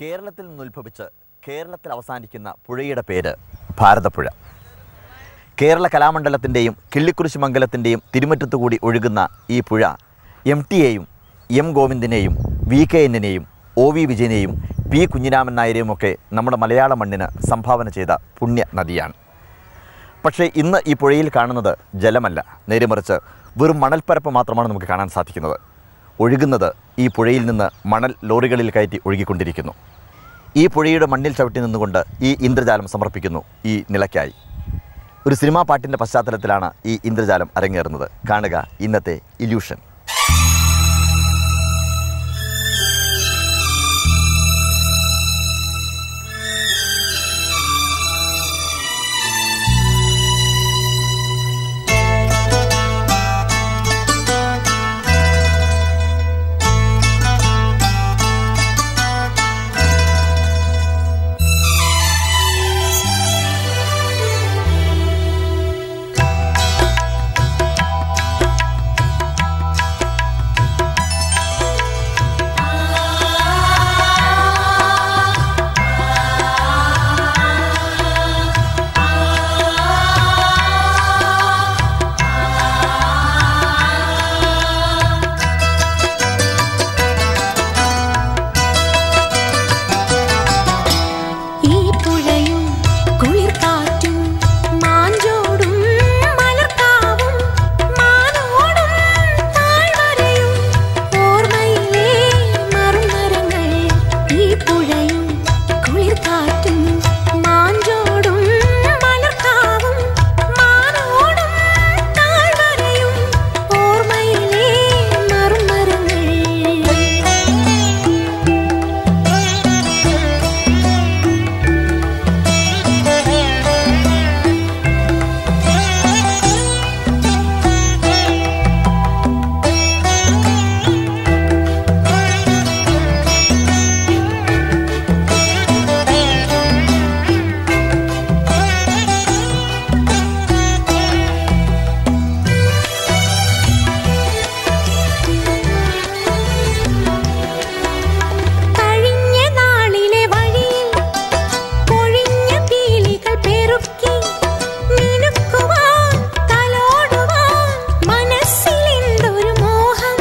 കേരളത്തിൽ നിന്ന് ഉത്ഭവിച്ച് കേരളത്തിൽ അവസാനിക്കുന്ന പുഴയുടെ പേര് ഭാരതപ്പുഴ കേരള കലാമണ്ഡലത്തിൻ്റെയും കിള്ളിക്കുരിശ് മംഗലത്തിൻ്റെയും തിരുമറ്റത്തു കൂടി ഒഴുകുന്ന ഈ പുഴ എം ടിയെയും എം ഗോവിന്ദിനെയും വി കെ എന്നിനെയും ഒ വി വിജയനെയും പി കുഞ്ഞിരാമൻ നായരെയും ഒക്കെ നമ്മുടെ മലയാള മണ്ണിന് സംഭാവന ചെയ്ത പുണ്യ നദിയാണ് പക്ഷേ ഇന്ന് ഈ പുഴയിൽ കാണുന്നത് ജലമല്ല നേരെ മറിച്ച് വെറും മണൽപ്പരപ്പ് മാത്രമാണ് നമുക്ക് കാണാൻ സാധിക്കുന്നത് ഒഴുകുന്നത് ഈ പുഴയിൽ നിന്ന് മണൽ ലോറികളിൽ കയറ്റി ഒഴുകിക്കൊണ്ടിരിക്കുന്നു ഈ പുഴയുടെ മണ്ണിൽ ചവിട്ടി നിന്നുകൊണ്ട് ഈ ഇന്ദ്രജാലം സമർപ്പിക്കുന്നു ഈ നിലയ്ക്കായി ഒരു സിനിമാ പാട്ടിൻ്റെ പശ്ചാത്തലത്തിലാണ് ഈ ഇന്ദ്രജാലം അരങ്ങേറുന്നത് കാണുക ഇന്നത്തെ ഇല്യൂഷൻ ഈ പുഴയും കുളിർക്കാറ്റും മാഞ്ചോടും മലർക്കാവും മാനോടും താഴ്വരയും ഓർമ്മയിലെ മറുമരങ്ങൾ ഈ പുഴയും കുളിർക്കാറ്റും മാഞ്ചോടും മലർക്കാവും മാനോടും താഴ്വരയും ഓർമ്മയിലെ മറുമരങ്ങൾ കഴിഞ്ഞ നാളിലെ വഴിയിൽ പൊഴിഞ്ഞ പീലികൾ പെറുക്കി മിനുക്കുവാൻ തലോടുവാൻ മനസ്സിലെന്തൊരു മോഹം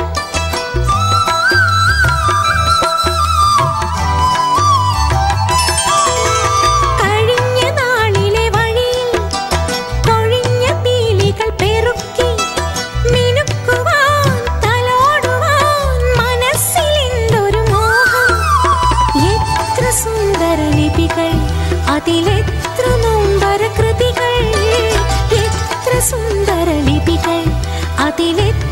കഴിഞ്ഞ നാളിലെ വഴിയിൽ കൊഴിഞ്ഞ പീലികൾ പെറുക്കി മിനുക്കുവാൻ തലോടുവാൻ മനസ്സിലെന്തൊരു മോഹം എത്ര സുന്ദര ലിപികൾ അതിലെത്ര നൊമ്പര കൃതികൾ എത്ര സുന്ദര ലിപികൾ അതിലെത്ര